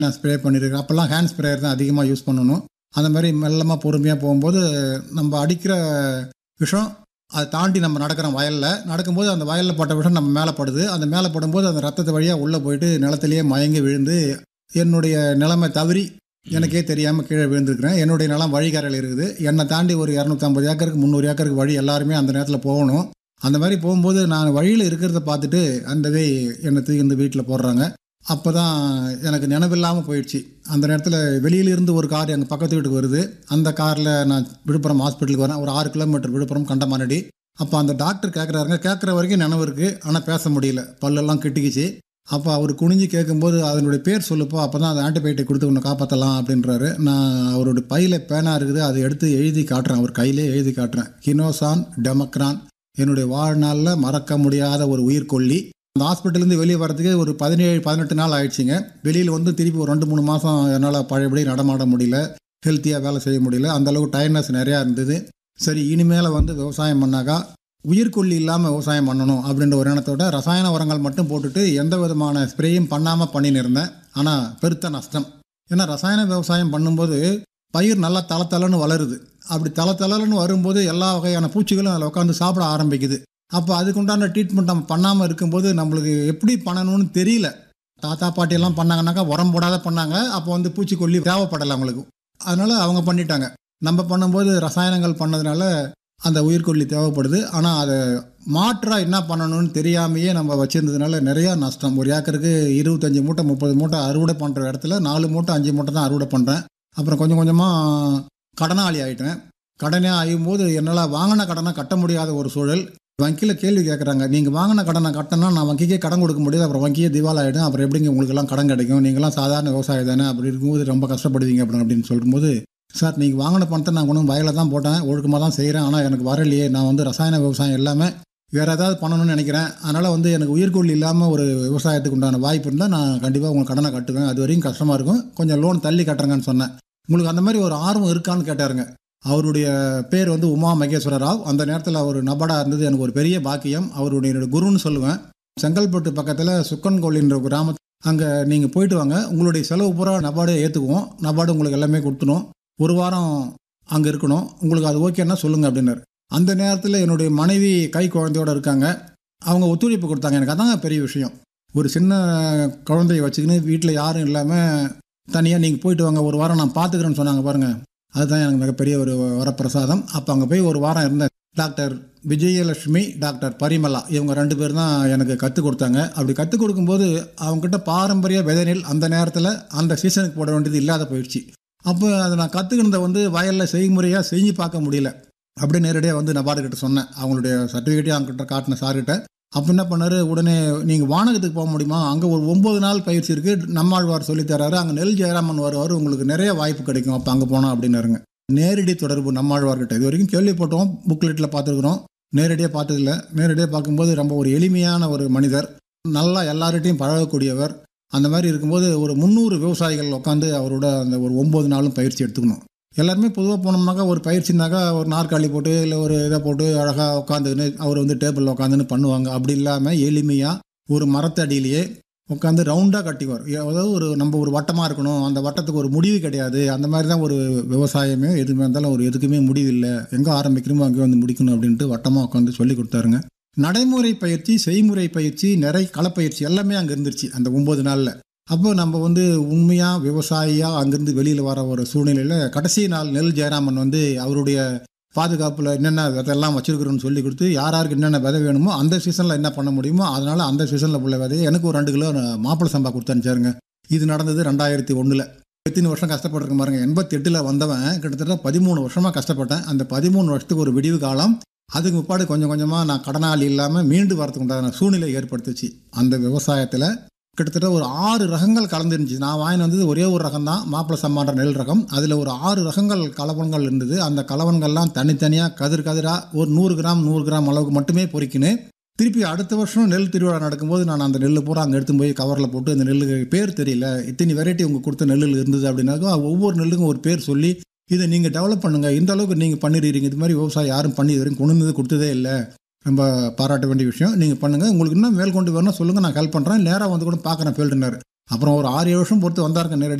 நான் ஸ்ப்ரே பண்ணியிருக்கேன் அப்போல்லாம் ஹேண்ட் ஸ்ப்ரேயர் தான் அதிகமாக யூஸ் பண்ணணும் அந்த மாதிரி மெல்லமாக பொறுமையாக போகும்போது நம்ம அடிக்கிற விஷம் அதை தாண்டி நம்ம நடக்கிறோம் வயலில் நடக்கும்போது அந்த வயலில் பட்ட விஷம் நம்ம மேலே படுது அந்த மேலே படும்போது அந்த ரத்தத்து வழியாக உள்ளே போயிட்டு நிலத்திலேயே மயங்கி விழுந்து என்னுடைய நிலைமை தவறி எனக்கே தெரியாமல் கீழே விழுந்திருக்கிறேன் என்னுடைய நிலம் வழிகரையில் இருக்குது என்னை தாண்டி ஒரு இரநூத்தம்பது ஏக்கருக்கு முந்நூறு ஏக்கருக்கு வழி எல்லாருமே அந்த நேரத்தில் போகணும் அந்த மாதிரி போகும்போது நான் வழியில் இருக்கிறத பார்த்துட்டு அந்த வே என்னை தூக்கி இந்த வீட்டில் போடுறாங்க அப்போ தான் எனக்கு நினைவில்லாமல் போயிடுச்சு அந்த நேரத்தில் வெளியிலிருந்து ஒரு கார் எங்கள் பக்கத்து வீட்டுக்கு வருது அந்த காரில் நான் விழுப்புரம் ஹாஸ்பிட்டலுக்கு வரேன் ஒரு ஆறு கிலோமீட்டர் விழுப்புரம் கண்டமானடி அப்போ அந்த டாக்டர் கேட்குறாருங்க கேட்குற வரைக்கும் நினைவு இருக்குது ஆனால் பேச முடியல பல்லெல்லாம் கிட்டிக்கிச்சு அப்போ அவர் குனிஞ்சு கேட்கும்போது அதனுடைய பேர் சொல்லுப்போ அப்போ தான் அந்த ஆன்டிபயோட்டிக் கொடுத்து உன்னை காப்பாற்றலாம் அப்படின்றாரு நான் அவருடைய பையில பேனா இருக்குது அதை எடுத்து எழுதி காட்டுறேன் அவர் கையிலே எழுதி காட்டுறேன் கினோசான் டெமக்ரான் என்னுடைய வாழ்நாளில் மறக்க முடியாத ஒரு உயிர்கொல்லி அந்த ஹாஸ்பிட்டல்லேருந்து வெளியே வரதுக்கு ஒரு பதினேழு பதினெட்டு நாள் ஆயிடுச்சுங்க வெளியில் வந்து திருப்பி ஒரு ரெண்டு மூணு மாதம் என்னால் பழையபடி நடமாட முடியல ஹெல்த்தியாக வேலை செய்ய முடியல அந்தளவுக்கு டயர்னஸ் நிறையா இருந்தது சரி இனிமேல் வந்து விவசாயம் பண்ணாக்கா உயிர்கொல்லி இல்லாமல் விவசாயம் பண்ணணும் அப்படின்ற ஒரு எண்ணத்தோட ரசாயன உரங்கள் மட்டும் போட்டுட்டு எந்த விதமான ஸ்ப்ரேயும் பண்ணாமல் பண்ணின்னு இருந்தேன் ஆனால் பெருத்த நஷ்டம் ஏன்னா ரசாயன விவசாயம் பண்ணும்போது பயிர் நல்லா தள தளன்னு வளருது அப்படி தள தளன்னு வரும்போது எல்லா வகையான பூச்சிகளும் அதில் உட்காந்து சாப்பிட ஆரம்பிக்குது அப்போ அதுக்குண்டான ட்ரீட்மெண்ட் நம்ம பண்ணாமல் இருக்கும்போது நம்மளுக்கு எப்படி பண்ணணும்னு தெரியல தாத்தா பாட்டியெல்லாம் பண்ணாங்கன்னாக்கா உரம் போடாத பண்ணாங்க அப்போ வந்து பூச்சிக்கொல்லி தேவைப்படலை அவங்களுக்கு அதனால் அவங்க பண்ணிட்டாங்க நம்ம பண்ணும்போது ரசாயனங்கள் பண்ணதுனால அந்த உயிர்கொல்லி தேவைப்படுது ஆனால் அதை மாற்றாக என்ன பண்ணணும்னு தெரியாமையே நம்ம வச்சுருந்ததுனால நிறையா நஷ்டம் ஒரு ஏக்கருக்கு இருபத்தஞ்சி மூட்டை முப்பது மூட்டை அறுவடை பண்ணுற இடத்துல நாலு மூட்டை அஞ்சு மூட்டை தான் அறுவடை பண்ணுறேன் அப்புறம் கொஞ்சம் கொஞ்சமாக கடனாளி ஆகிட்டேன் கடனே ஆகும்போது என்னால் வாங்கின கடனை கட்ட முடியாத ஒரு சூழல் வங்கியில் கேள்வி கேட்குறாங்க நீங்கள் வாங்கின கடனை கட்டினா நான் வங்கிக்கே கடன் கொடுக்க முடியாது அப்புறம் வங்கியே திவால் ஆகிடும் அப்புறம் எப்படிங்க உங்களுக்கெல்லாம் கடன் கிடைக்கும் நீங்களாம் சாதாரண விவசாயி தானே அப்படி இருக்கும்போது ரொம்ப கஷ்டப்படுவீங்க அப்படின்னு அப்படின்னு சொல்லும்போது சார் நீங்கள் வாங்கின பணத்தை நான் கொண்டு வயலில் தான் போட்டேன் ஒழுக்கமாக தான் செய்கிறேன் ஆனால் எனக்கு வரலையே நான் வந்து ரசாயன விவசாயம் எல்லாமே வேறு ஏதாவது பண்ணணும்னு நினைக்கிறேன் அதனால் வந்து எனக்கு உயிர்கொல்லி இல்லாமல் ஒரு விவசாயத்துக்கு உண்டான வாய்ப்பு இருந்தால் நான் கண்டிப்பாக உங்களுக்கு கடனை கட்டுவேன் அது வரைக்கும் கஷ்டமாக இருக்கும் கொஞ்சம் லோன் தள்ளி கட்டுறேங்கன்னு சொன்னேன் உங்களுக்கு அந்த மாதிரி ஒரு ஆர்வம் இருக்கான்னு கேட்டாருங்க அவருடைய பேர் வந்து உமா மகேஸ்வர ராவ் அந்த நேரத்தில் அவர் நபடா இருந்தது எனக்கு ஒரு பெரிய பாக்கியம் அவருடைய என்னோட குருன்னு சொல்லுவேன் செங்கல்பட்டு பக்கத்தில் சுக்கன்கோழின்ற ஒரு கிராமத்து அங்கே நீங்கள் போயிட்டு வாங்க உங்களுடைய செலவு பூரா நபார்டே ஏற்றுக்குவோம் நபார்டு உங்களுக்கு எல்லாமே கொடுத்துடும் ஒரு வாரம் அங்கே இருக்கணும் உங்களுக்கு அது ஓகேன்னா சொல்லுங்கள் அப்படின்னாரு அந்த நேரத்தில் என்னுடைய மனைவி கை குழந்தையோடு இருக்காங்க அவங்க ஒத்துழைப்பு கொடுத்தாங்க எனக்கு அதாங்க பெரிய விஷயம் ஒரு சின்ன குழந்தைய வச்சுக்கின்னு வீட்டில் யாரும் இல்லாமல் தனியாக நீங்கள் போயிட்டு வாங்க ஒரு வாரம் நான் பார்த்துக்கிறேன்னு சொன்னாங்க பாருங்கள் அதுதான் எனக்கு மிகப்பெரிய ஒரு வரப்பிரசாதம் அப்போ அங்கே போய் ஒரு வாரம் இருந்தேன் டாக்டர் விஜயலட்சுமி டாக்டர் பரிமலா இவங்க ரெண்டு பேர் தான் எனக்கு கற்றுக் கொடுத்தாங்க அப்படி கற்றுக் கொடுக்கும்போது அவங்ககிட்ட பாரம்பரிய விதைநெல் அந்த நேரத்தில் அந்த சீசனுக்கு போட வேண்டியது இல்லாத போயிடுச்சு அப்போ அதை நான் கற்றுக்கினதை வந்து வயலில் செய்முறையாக செஞ்சு பார்க்க முடியல அப்படியே நேரடியாக வந்து நபார்டுகிட்ட சொன்னேன் அவங்களுடைய சர்டிஃபிகேட்டையும் அவங்ககிட்ட காட்டின சார்கிட்ட அப்போ என்ன பண்ணார் உடனே நீங்கள் வானகத்துக்கு போக முடியுமா அங்கே ஒரு ஒம்பது நாள் பயிற்சி இருக்குது நம்மாழ்வார் சொல்லித்தராரு அங்கே நெல் ஜெயராமன் வருவார் உங்களுக்கு நிறைய வாய்ப்பு கிடைக்கும் அப்போ அங்கே போனால் அப்படின்னாருங்க நேரடி தொடர்பு நம்மாழ்வார்கிட்ட இது வரைக்கும் கேள்விப்பட்டோம் புக்லெட்டில் பார்த்துருக்குறோம் நேரடியாக பார்த்ததில்ல நேரடியாக பார்க்கும்போது ரொம்ப ஒரு எளிமையான ஒரு மனிதர் நல்லா எல்லார்கிட்டையும் பழகக்கூடியவர் அந்த மாதிரி இருக்கும்போது ஒரு முந்நூறு விவசாயிகள் உட்காந்து அவரோட அந்த ஒரு ஒம்பது நாளும் பயிற்சி எடுத்துக்கணும் எல்லாருமே பொதுவாக போனோம்னாக்கா ஒரு பயிற்சினாக்கா ஒரு நாற்காலி போட்டு இல்லை ஒரு இதை போட்டு அழகாக உட்காந்துன்னு அவர் வந்து டேபிளில் உட்காந்துன்னு பண்ணுவாங்க அப்படி இல்லாமல் எளிமையாக ஒரு மரத்தடியிலேயே உட்காந்து ரவுண்டாக கட்டிக்குவார் அதாவது ஒரு நம்ம ஒரு வட்டமாக இருக்கணும் அந்த வட்டத்துக்கு ஒரு முடிவு கிடையாது அந்த மாதிரி தான் ஒரு விவசாயமே எதுவுமே இருந்தாலும் ஒரு எதுக்குமே முடிவு இல்லை எங்கே ஆரம்பிக்கணுமோ அங்கே வந்து முடிக்கணும் அப்படின்ட்டு வட்டமாக உட்காந்து சொல்லி கொடுத்தாருங்க நடைமுறை பயிற்சி செய்முறை பயிற்சி நிறை களப்பயிற்சி எல்லாமே அங்கே இருந்துருச்சு அந்த ஒம்பது நாளில் அப்போ நம்ம வந்து உண்மையாக விவசாயியாக அங்கேருந்து வெளியில் வர ஒரு சூழ்நிலையில் கடைசி நாள் நெல் ஜெயராமன் வந்து அவருடைய பாதுகாப்பில் என்னென்ன விதையெல்லாம் வச்சுருக்குறோன்னு சொல்லி கொடுத்து யார் யாருக்கு என்னென்ன விதை வேணுமோ அந்த சீசனில் என்ன பண்ண முடியுமோ அதனால் அந்த சீசனில் உள்ள விதையை எனக்கு ஒரு ரெண்டு கிலோ மாப்பிள சம்பா கொடுத்து அனுப்பிச்சாருங்க இது நடந்தது ரெண்டாயிரத்தி ஒன்றில் எத்தனை வருஷம் கஷ்டப்பட்டிருக்க பாருங்க எண்பத்தி எட்டில் வந்தவன் கிட்டத்தட்ட பதிமூணு வருஷமாக கஷ்டப்பட்டேன் அந்த பதிமூணு வருஷத்துக்கு ஒரு விடிவு காலம் அதுக்கு முப்பாடு கொஞ்சம் கொஞ்சமாக நான் கடனாளி இல்லாமல் மீண்டு வரதுக்கு உண்டான சூழ்நிலை ஏற்படுத்துச்சு அந்த விவசாயத்தில் கிட்டத்தட்ட ஒரு ஆறு ரகங்கள் கலந்துருந்துச்சு நான் வாங்கி வந்தது ஒரே ஒரு ரகம் தான் மாப்பிள சம்மான்ற நெல் ரகம் அதில் ஒரு ஆறு ரகங்கள் கலவன்கள் இருந்தது அந்த கலவன்கள்லாம் தனித்தனியாக கதிர் கதிராக ஒரு நூறு கிராம் நூறு கிராம் அளவுக்கு மட்டுமே பொறிக்கினு திருப்பி அடுத்த வருஷம் நெல் திருவிழா நடக்கும்போது நான் அந்த நெல் பூரா அங்கே எடுத்து போய் கவரில் போட்டு அந்த நெல்லுக்கு பேர் தெரியல இத்தனை வெரைட்டி உங்களுக்கு கொடுத்த நெல்லில் இருந்தது அப்படின்னாக்கா ஒவ்வொரு நெல்லுக்கும் ஒரு பேர் சொல்லி இதை நீங்கள் டெவலப் பண்ணுங்கள் இந்த அளவுக்கு நீங்கள் பண்ணிடுறீங்க இது மாதிரி விவசாயம் யாரும் பண்ணி இது வரைக்கும் கொண்டு வந்து கொடுத்ததே இல்லை ரொம்ப பாராட்ட வேண்டிய விஷயம் நீங்கள் பண்ணுங்கள் உங்களுக்கு இன்னும் மேல் கொண்டு வரணும் சொல்லுங்கள் நான் ஹெல்ப் பண்ணுறேன் நேராக வந்து கூட பார்க்குறேன் ஃபீல்டுனார் அப்புறம் ஒரு ஆறு ஏழு வருஷம் பொறுத்து வந்தாருங்க நேரடி